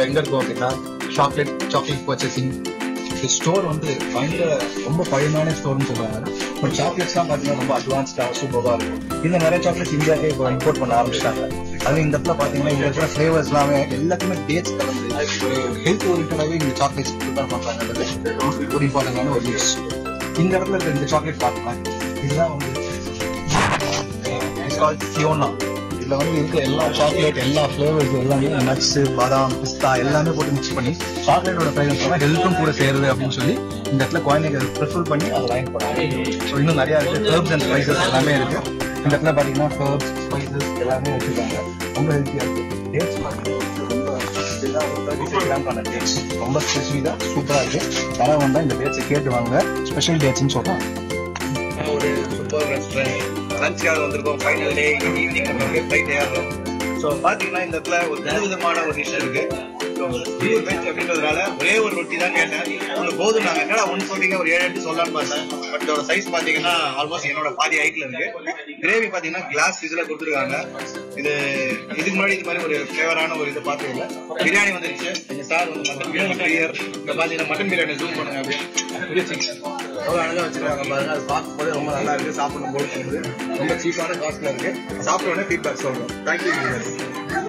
எங்க இருக்கோம் அப்படின்னா சாக்லேட் சாக்லேட் பர்ச்சேசிங் ஸ்டோர் வந்து பயங்கர ரொம்ப பழமையான ஸ்டோர்னு சொல்லுவாங்க பட் சாக்லேட்ஸ்லாம் பார்த்தீங்கன்னா ரொம்ப அட்வான்ஸ்டா சூப்பராக இருக்கும் இந்த நிறைய சாக்லேட்ஸ் இந்தியாவுக்கே இப்போ இம்போர்ட் பண்ண ஆரம்பிச்சிட்டாங்க அது இந்த இடத்துல பார்த்தீங்கன்னா இங்க இருக்கிற ஃபிளேவர்ஸ் எல்லாமே எல்லாத்தையுமே டேட்ஸ் கலந்து ஒரு ஹெல்த் ஓரியன்டாகவே இந்த சாக்லேட்ஸ் ப்ரிப்பேர் பண்ணுறாங்க ஒரு இம்பார்ட்டன்டான ஒரு நியூஸ் இந்த இடத்துல இருக்க இந்த சாக்லேட் பார்க்கலாம் இதுதான் வந்து இட்ஸ் கால்ட் ஃபியோனா இதுல வந்து இருக்க எல்லா சாக்லேட் எல்லா ஃபிளேவர்ஸ் எல்லாமே நட்ஸ் பாதாம் பிஸ்தா எல்லாமே போட்டு மிக்ஸ் பண்ணி சாக்லேட்டோட ஃபிளேவர்ஸ் எல்லாம் ஹெல்த்தும் கூட சேருது அப்படின்னு சொல்லி இந்த இடத்துல குழந்தைங்க ப்ரிஃபர் பண்ணி அதை வாங்கி போறாங்க ஸோ இன்னும் நிறைய இருக்கு ஹர்ப்ஸ் அண்ட் ஸ்பைசஸ் எல்லாமே இருக்கு இந்த இடத்துல பாத்தீங்கன்னா ஹர்ப்ஸ் ஸ்பைசஸ் எல்லாமே வச்சிருக்காங்க ரொம்ப ஹெல்த்தியா இருக்கு டேட்ஸ் ரொம்ப இதெல்லாம் ஒரு 36 கிராம்க்கான டேட்ஸ் ரொம்ப ஸ்பெசிஃபிக்கா சூப்பரா இருக்கு தர வந்தா இந்த டேட்ஸை கேட்டு வாங்க ஸ்பெஷல் டேட்ஸ்னு சொல்றாங்க ஒரு சூப்பர் ரெஸ்டாரண்ட் லஞ்சுக்காக வந்திருக்கோம் ஃபைனல் டே ஈவினிங் நம்ம அப்படியே ஃப்ளைட் ஏறுறோம் ஸோ பார்த்தீங்கன்னா இந்த இடத்துல ஒரு புது விதமான ஒரு டிஷ் இருக்கு ஸோ பியூர் வெஜ் அப்படின்றதுனால ஒரே ஒரு ரொட்டி தான் கேட்டேன் உங்களுக்கு போதும் நாங்கள் என்னடா ஒன்று சொல்றீங்க ஒரு ஏழு எட்டு சொல்லலாம்னு பார்த்தேன் பட் இதோட சைஸ் பார்த்தீங்கன்னா ஆல்மோஸ்ட் என்னோட பாதி ஹைட்ல இருக்கு கிரேவி பார்த்தீங்கன்னா கிளாஸ் இதில் கொடுத்துருக்காங்க இது இதுக்கு முன்னாடி இது மாதிரி ஒரு ஃபிளேவரான ஒரு இதை பார்த்தது இல்லை பிரியாணி வந்துருச்சு எங்கள் சார் வந்து மட்டன் பிரியாணி கிளியர் இப்போ பார்த்தீங்கன்னா மட்டன் பிரியாணி ஜூம் பண்ணுங்க அப்படியே எவ்வளோ அழகா வச்சிருக்காங்க பாருங்க அது பார்க்கும்போது ரொம்ப நல்லா இருக்கு சாப்பிடும் போது ரொம்ப சீப்பான காஸ்ட்ல இருக்கு சாப்பிட்ட உடனே ஃபீட்பேக் சொல்றோம் தேங்க்யூ